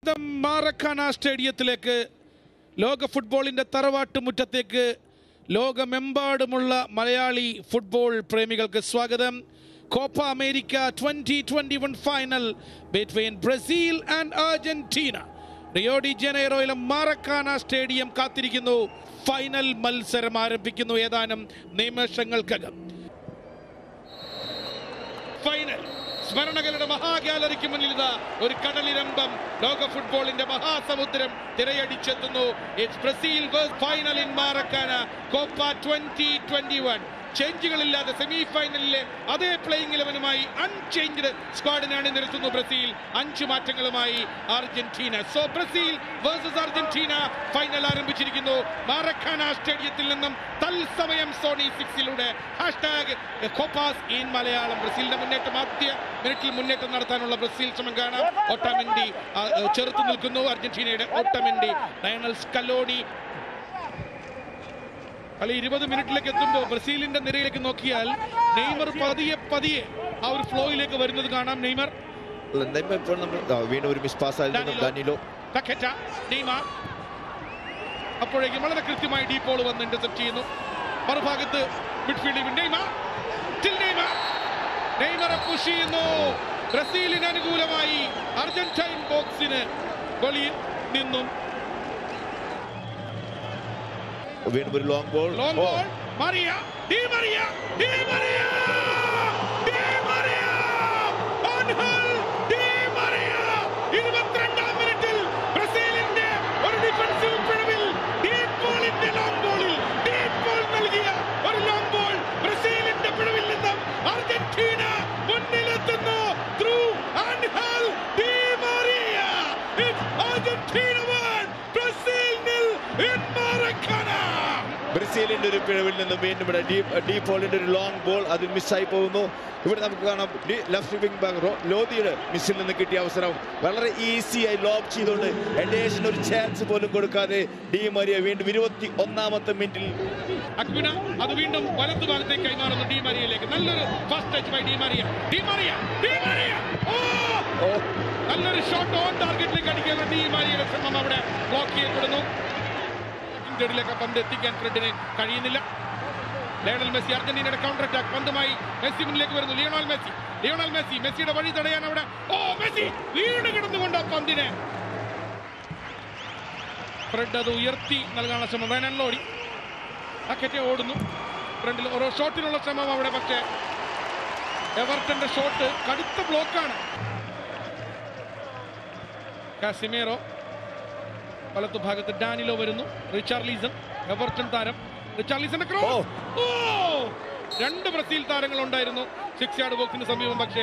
സ്വാഗതം മാറക്കാന സ്റ്റേഡിയത്തിലേക്ക് ലോക ഫുട്ബോളിന്റെ തറവാട്ട് മുറ്റത്തേക്ക് ലോകമെമ്പാടുമുള്ള മലയാളി ഫുട്ബോൾ പ്രേമികൾക്ക് സ്വാഗതം Copa America twenty twenty one final between Brazil and Argentina Rio de ജനൈറോയിലെ മാറക്കാന സ്റ്റേഡിയം കാത്തിരിക്കുന്നു ഫൈനൽ മത്സരം ആരംഭിക്കുന്നു ഏതാനും നിമിഷങ്ങൾക്കകം ഫൈനൽ സ്മരണകളുടെ മഹാഗാലറിക്ക് മുന്നിൽ ഇതാ ഒരു കടലിരമ്പം ലോക ഫുട്ബോളിന്റെ മഹാസമുദ്രം തിരയടിച്ചെത്തുന്നു it's Brazil final in Maracana Copa twenty twenty one ചേഞ്ചുകളില്ലാതെ സെമി ഫൈനലിലെ അതേ പ്ലേയിങ് ഇലവനുമായി അൺചേഞ്ച്ഡ് സ്ക്വാഡിനാണ് നിരത്തുന്നു ബ്രസീൽ അഞ്ച് മാറ്റങ്ങളുമായി Argentina so Brazil versus Argentina final ആരംഭിച്ചിരിക്കുന്നു മാറക്കാന സ്റ്റേഡിയത്തിൽ നിന്നും തത്സമയം സോണി സിക്സിലൂടെ ഹാഷ്ടാഗ് കോപ്പാസ് ഇൻ മലയാളം ബ്രസീലിന്റെ മുന്നേറ്റം ആദ്യ മിനിറ്റിൽ മുന്നേറ്റം നടത്താനുള്ള ബ്രസീൽ ശ്രമം കാണാം ഒട്ടമെൻഡി ആ, ചെറുത്തു നിൽക്കുന്നു അർജന്റീനയുടെ ഒട്ടമെൻഡി ലയണൽ സ്കലോണി കളി ഇരുപത് മിനിറ്റിലേക്ക് എത്തുമ്പോൾ ബ്രസീലിന്റെ നിരയിലേക്ക് നോക്കിയാൽ നെയ്മർ പതിയെ പതിയെ ആ ഒരു ഫ്ലോയിലേക്ക് വരുന്നത് കാണാം നെയ്മർ നെയ്മർ ഇപ്പോൾ നമ്മൾ ആ, വീണ്ടും ഒരു മിസ് പാസ് ആയിരുന്നു ഡാനിലോ. ഡാനിലോ പക്കറ്റ നെയ്മർ അപ്പോഴേക്കും വളരെ കൃത്യമായി ഡീപ് ബോൾ വന്ന് ഇന്റർസെപ്റ്റ് ചെയ്യുന്നു മറുഭാഗത്ത് മിഡ്ഫീൽഡിൽ നെയ്മർ still നെയ്മർ നെയ്മറെ പുഷ് ചെയ്യുന്നു ബ്രസീലിന് അനുകൂലമായി അർജന്റൈൻ ബോക്സിന് വെളിയിൽ നിന്നും വീണ്ടും ഒരു long ball long ball Maria di Maria di Maria di Maria Angel di Maria 22ാം മിനിറ്റിൽ ബ്രസീലിന്റെ ഒരു ഡിഫൻസീവ് പിഴവിൽ ഡീപ് ബോളിന്റെ ലോങ് ബോളിൽ ഡീപ് ബോൾ നൽകിയ ഒരു ലോങ് ബോൾ ബ്രസീലിന്റെ പിഴവിൽ നിന്നും അർജന്റീന മുന്നിലെത്തുന്നു through Angel di Maria it's Argentina 1 Brazil nil in Maracana ബ്രസീലിന്റെ ഒരു പിഴവിൽ നിന്ന് വീണ്ടും ഇവിടെ ഡീപ് ഡീപ് ബോളിന്റെ ഒരു ലോങ് ബോൾ അത് മിസ്സായി പോകുന്നു ഇവിടെ നമുക്ക് കാണാം ലെഫ്റ്റ് വിംഗ് ബാക്ക് ലോദിയുടെ മിസ്സിൽ നിന്ന് കിട്ടിയ അവസരം വളരെ ഈസിയായി ലോബ് ചെയ്തുകൊണ്ട് എഡേഷന് ഒരു ചാൻസ് പോലും കൊടുക്കാതെ ഡി മരിയ വീണ്ടും ഇരുപത്തി ഒന്നാമത്തെ മിനിറ്റിൽ അക്വിന അത് വീണ്ടും വലതു ഭാഗത്തേക്ക് കൈമാറുന്നു ഡി മരിയയിലേക്ക് നല്ലൊരു first touch by di Maria di Maria di Maria oh oh നല്ലൊരു ഷോട്ട് ഓൺ ടാർഗറ്റിലേക്ക് അടിക്കാൻ ഡി മരിയയുടെ ശ്രമം അവിടെ ബ്ലോക്ക് ചെയ്യപ്പെടുന്നു ഇന്ത്യയിലേക്ക് പന്ത് എത്തിക്കാൻ ഫ്രെഡിന് കഴിയുന്നില്ല ലയണൽ മെസ്സി അർജന്റീനയുടെ കൗണ്ടർ അറ്റാക്ക് പന്തുമായി മെസ്സി മുന്നിലേക്ക് വരുന്നു ലിയോണൽ മെസ്സി ലിയോണൽ മെസ്സി മെസ്സിയുടെ വഴി തടയാൻ അവിടെ ഓ മെസ്സി വീണ് കിടന്നുകൊണ്ട് ആ പന്തിനെ ഫ്രെഡ് അത് ഉയർത്തി നൽകാനുള്ള ശ്രമം വേനല്ലോടി അക്കറ്റെ ഓടുന്നു ഫ്രണ്ടിൽ ഓരോ ഷോട്ടിനുള്ള ശ്രമം അവിടെ പക്ഷേ എവർട്ടന്റെ ഷോട്ട് കടുത്ത ബ്ലോക്കാണ് കാസിമേറോ വലത്തു ഭാഗത്ത് ഡാനിലോ വരുന്നു റിച്ചാർലീസൺ എവർട്ടൺ താരം റിച്ചാർലീസന്റെ ക്രോസ് ഓ രണ്ട് ബ്രസീൽ താരങ്ങൾ ഉണ്ടായിരുന്നു സിക്സ് യാർഡ് ബോക്സിന് സമീപം പക്ഷേ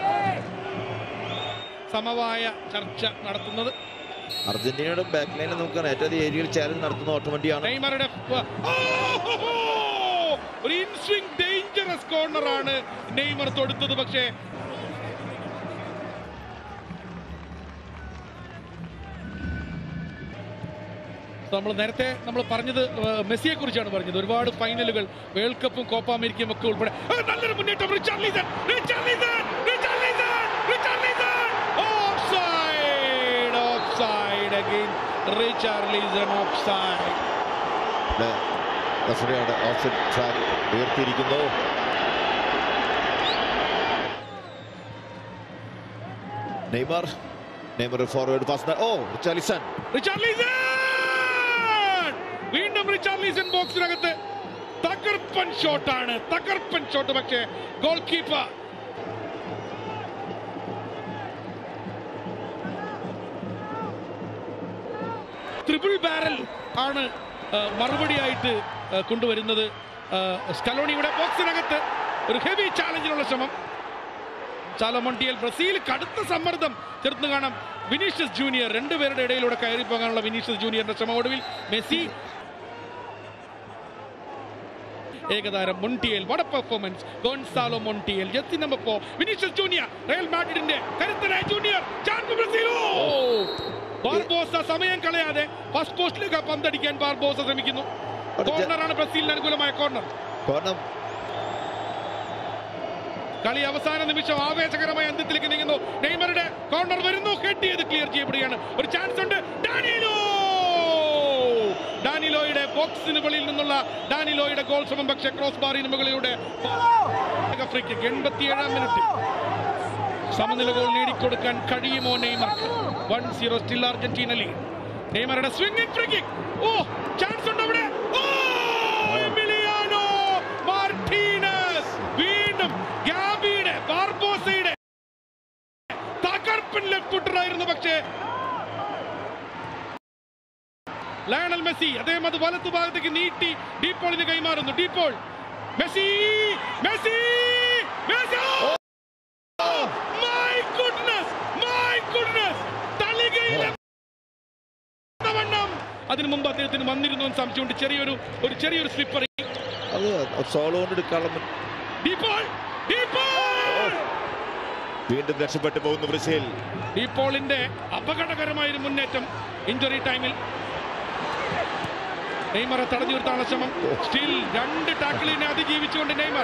സമവായ ചർച്ച നടത്തുന്നത് അർജന്റീനയുടെ ബാക്ക് ലൈനിൽ നമുക്ക് ഏറ്റവും ഏരിയയിൽ ചാലഞ്ച് നടത്തുന്ന ഓട്ടോമറ്റിയാണ് നെയ്മറുടെ ഫ- ഓ! ഒരു ഇൻസ്വിംഗ് ഡേഞ്ചറസ് കോർണർ ആണ് നെയ്മർ തൊടുത്തത് പക്ഷേ നമ്മൾ നേരത്തെ നമ്മൾ പറഞ്ഞത് മെസ്സിയെ കുറിച്ചാണ് പറഞ്ഞത് ഒരുപാട് ഫൈനലുകൾ വേൾഡ് കപ്പും കോപ്പ അമേരിക്കയും ഒക്കെ ഉൾപ്പെടെ ആ, നല്ലൊരു മുന്നേറ്റം Richarlison Richarlison Richarlison Richarlison offside offside again Richarlison offside റഫറിയുടെ ഓഫ്സൈഡ് ഫ്ലാഗ് ഉയർത്തിയിരിക്കുന്നു Neymar Neymar forward pass oh ചാലിസൺ റിച്ചാർലിസൺ വീണ്ടും റിച്ചാർലിസൺ ബോക്സിനകത്ത് തകർപ്പൻ ഷോട്ടാണ് തകർപ്പൻ ഷോട്ട് പക്ഷേ ഗോൾ കീപ്പർ ട്രിപ്പിൾ ബാരൽ ആണ് ആ, മറുപടിയായിട്ട് ആ, കൊണ്ടുവരുന്നത് ആ, സ്കലോണിയുടെ ബോക്സിനകത്ത് ഒരു ഹെവി ചാലഞ്ചിനുള്ള ശ്രമം ചാലമൊണ്ടിയൽ ബ്രസീൽ കടുത്ത സമ്മർദ്ദം ചെറുത്ത് കാണാം വിനീഷ്യസ് ജൂനിയർ രണ്ടുപേരുടെ ഇടയിലൂടെ കയറി പോകാനുള്ള വിനീഷ്യസ് ജൂനിയറിന്റെ ശ്രമം ഒടുവിൽ മെസ്സി ഏകതാരം മൊണ്ടിയൽ വട പെർഫോമൻസ് ഗോൺസാലോ മൊണ്ടിയൽ ജെത്തി number four Vinicius junior Real മാഡ്രിഡിന്റെ കരുത്തനായ junior chance Brazil oh! Barbosa സമയം കളയാതെ ഫസ്റ്റ് പോസ്റ്റിലേക്ക് ആ പന്തടിക്കാൻ ബാർബോസ ശ്രമിക്കുന്നു അവിടെ ജെ- കോർണറാണ് ബ്രസീലിന് അനുകൂലമായ കോർണർ കാരണം കളി അവസാന നിമിഷം ആവേശകരമായ അന്ത്യത്തിലേക്ക് നീങ്ങുന്നു നെയ്മറുടെ കോർണർ വരുന്നു ഹെഡ് ചെയ്ത് ക്ലിയർ ചെയ്യപ്പെടുകയാണ് ഒരു ചാൻസ് ഉണ്ട് ഡാനിലോ ഡാനിലോയുടെ ബോക്സിന് വെളിയിൽ നിന്നുള്ള ഡാനിലോയുടെ ഗോൾ ശ്രമം പക്ഷേ ക്രോസ് ബാറിന് മുകളിലൂടെ ഫ്രീ കിക്ക് എൺപത്തിയേഴാം മിനിറ്റ് സമനില ഗോൾ നേടിക്കൊടുക്കാൻ കഴിയുമോ നെയ്മർക്ക് one zero still Argentina lead നെയ്മറുടെ swinging free kick oh chance ഉണ്ട് അവിടെ ഓ എമിലിയാനോ മാർട്ടീനസ് വീണ്ടും ഗാബിയുടെ ബാർബോസയുടെ തകർപ്പൻ ലെഫ്റ്റ് ഫുട്ടറായിരുന്നു പക്ഷേ ലയണൽ മെസ്സി അദ്ദേഹം അത് വലത്തു ഭാഗത്തേക്ക് നീട്ടി ഡീപോളിന് കൈമാറുന്നു De Paul Messi Messi Messi my goodness my goodness തളികയിലെ വണ്ണം അതിനു മുമ്പ് അദ്ദേഹത്തിന് വന്നിരുന്നു എന്ന് സംശയമുണ്ട് ചെറിയൊരു ഒരു ചെറിയൊരു സ്ലിപ്പർ അത് സോളോ കൊണ്ട് എടുക്കാനുള്ള ഡീപോൾ ഡീപോൾ വീണ്ടും രക്ഷപ്പെട്ടു പോകുന്നു ബ്രസീൽ ഡീപോളിന്റെ അപകടകരമായ ഒരു മുന്നേറ്റം ഇഞ്ചുറി ടൈമിൽ നെയ്മറെ തടഞ്ഞു നിർത്താനുള്ള ശ്രമം സ്റ്റിൽ രണ്ട് ടാക്കിളിനെ അതിജീവിച്ചുകൊണ്ട് നെയ്മർ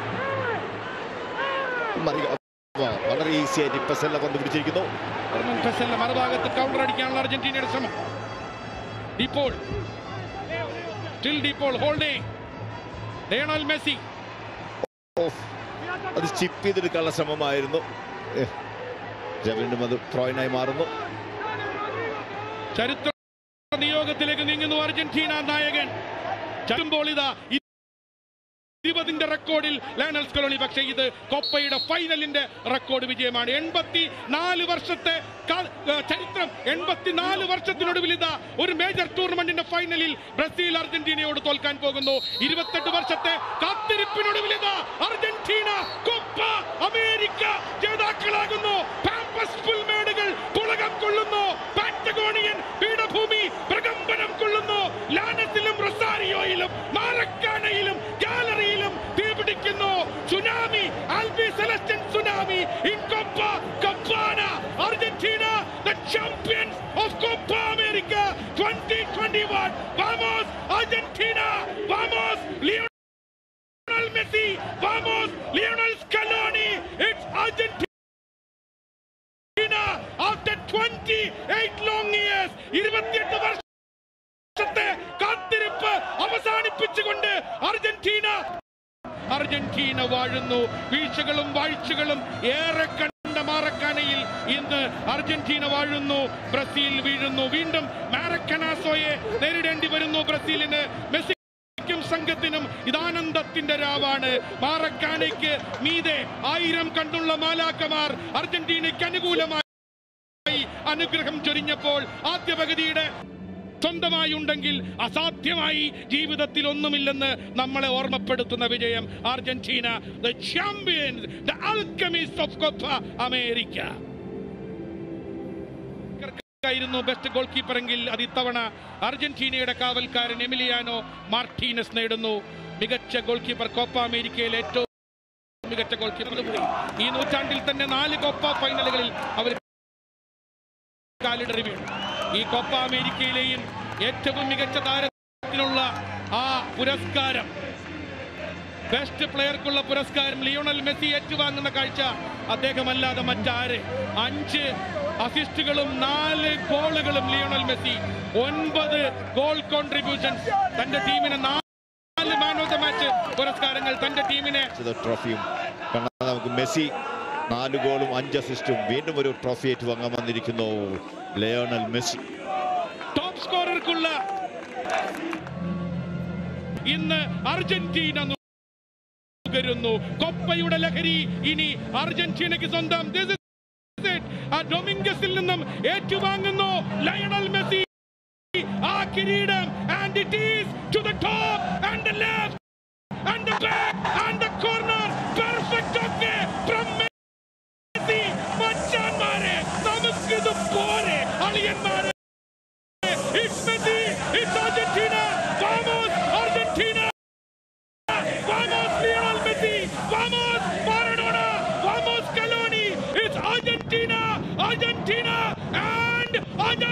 മറി- വ- വളരെ ഈസി ആയിട്ട് ഇപ്പസെല്ല പന്ത് പിടിച്ചിരിക്കുന്നു ഫെർണൻ ഫെസലിന്റെ മറുഭാഗത്ത് കൗണ്ടർ അടിക്കാനുള്ള അർജന്റീനയുടെ ശ്രമം De Paul still De Paul holding Lionel Messi off അത് ചിപ്പ് ചെയ്തെടുക്കാനുള്ള ശ്രമമായിരുന്നു ഏ, വീണ്ടും അത് ത്രോയിനായി മാറുന്നു ചരിത്ര നിയോഗത്തിലേക്ക് നീങ്ങുന്നു അർജന്റീന നായകൻ ചരുമ്പോൾ ഇതാ ഇരുപതിന്റെ റെക്കോർഡിൽ ലയണൽ സ്കലോണി പക്ഷേ ഇത് കൊപ്പയുടെ ഫൈനലിന്റെ റെക്കോർഡ് വിജയമാണ് എൺപത്തി നാല് വർഷത്തെ ക- ഏ, ചരിത്രം എൺപത്തിനാല് വർഷത്തിനൊടുവിൽ ഇതാ ഒരു മേജർ ടൂർണമെന്റിന്റെ ഫൈനലിൽ ബ്രസീൽ അർജന്റീനയോട് തോൽക്കാൻ പോകുന്നു ഇരുപത്തെട്ട് വർഷത്തെ കാത്തിരിപ്പിനൊടുവിൽ ഇതാ അർജന്റീന കൊപ്പ അമേരിക്ക ജേതാക്കളാകുന്നു പാമ്പസ് പുൽമേടുകൾ പുളകം കൊള്ളുന്നു പാറ്റഗോണിയൻ പീഠഭൂമി പ്രകമ്പനം കൊള്ളുന്നു ലാനസിലും റൊസാരിയോയിലും മാറക്കാനയിലും ഗാലറിയിലും തീപിടിക്കുന്നു tsunami Albiceleste tsunami in Copa കപ്പാന Argentina the champions of Copa America 2021 vamos Argentina vamos Lionel Messi vamos Lionel Scaloni it's Argentina after 28 long years 28 വർഷത്തെ കാത്തിരിപ്പ് അവസാനിപ്പിച്ചുകൊണ്ട് അർജന്റീന അർജന്റീന വാഴുന്നു വീഴ്ചകളും വാഴ്ചകളും ഏറെ കണ്ട മാറക്കാനയിൽ ഇന്ന് അർജന്റീന വാഴുന്നു ബ്രസീൽ വീഴുന്നു വീണ്ടും മാരക്കനാസോയെ നേരിടേണ്ടി വരുന്നു ബ്രസീലിന് മെസ്സിക്കും സംഘത്തിനും ഇതാനന്ദത്തിന്റെ രാവാണ് മാറക്കാനയ്ക്ക് മീതെ ആയിരം കണ്ടുള്ള മാലാക്കമാർ അർജന്റീനയ്ക്ക് അനുകൂലമായി അനുഗ്രഹം ചൊരിഞ്ഞപ്പോൾ ആദ്യ പകുതിയുടെ സ്വന്തമായി ഉണ്ടെങ്കിൽ അസാധ്യമായി ജീവിതത്തിൽ ഒന്നുമില്ലെന്ന് നമ്മളെ ഓർമ്മപ്പെടുത്തുന്ന വിജയം Argentina the champion the alchemist of Copa America ആയിരുന്നു ബെസ്റ്റ് ഗോൾ കീപ്പർ എങ്കിൽ അത് ഇത്തവണ അർജന്റീനയുടെ കാവൽക്കാരൻ എമിലിയാനോ മാർട്ടീനസ് നേടുന്നു മികച്ച ഗോൾ കീപ്പർ കോപ്പ അമേരിക്കയിലെ ഏറ്റവും മികച്ച ഗോൾ കീപ്പർ ഈ നൂറ്റാണ്ടിൽ തന്നെ നാല് കോപ്പ ഫൈനലുകളിൽ അവർ കാലിടറി വീണു ഈ കോപ്പ അമേരിക്കയിലെയും ഏറ്റവും മികച്ച താരത്തിനുള്ള ആ പുരസ്കാരം ബെസ്റ്റ് പ്ലെയർക്കുള്ള പുരസ്കാരം ലിയോണൽ മെസ്സി ഏറ്റുവാങ്ങുന്ന കാഴ്ച അദ്ദേഹമല്ലാതെ മറ്റാര് അഞ്ച് അസിസ്റ്റുകളും നാല് ഗോളുകളും ലിയോണൽ മെസ്സി ഒൻപത് ഗോൾ കോൺട്രിബ്യൂഷൻസ് തന്റെ ടീമിന് നാല് മാൻ ഓഫ് ദ മാച്ച് പുരസ്കാരങ്ങൾ തന്റെ ടീമിനെ ഇത് ട്രോഫിയും കാണാം നമുക്ക് മെസ്സി നാല് ഗോളും അഞ്ച് അസിസ്റ്റും വീണ്ടും ഒരു ട്രോഫി ഏറ്റുവാങ്ങാൻ വന്നിരിക്കുന്നു ലയോണൽ മെസ്സി ടോപ്പ് സ്കോറർക്കുള്ള ഇന്ന് അർജന്റീന നുകരുന്നു കൊപ്പയുടെ ലഹരി ഇനി അർജന്റീനയ്ക്ക് സ്വന്തം This is it. ആ ഡൊമിംഗസിൽ നിന്നും ഏറ്റുവാങ്ങുന്നു ലയണൽ മെസ്സി ആ കിരീടം and it is to the top and the left and the back and the corner perfect okay from Messi മച്ചാന്മാരെ നമുക്കിത് പോരെ അളിയന്മാരെ It's Messi! It's Argentina! Vamos, Argentina! Vamos, Lionel Messi! Vamos, Maradona! Vamos, Scaloni! It's Argentina! Argentina! And Argentina!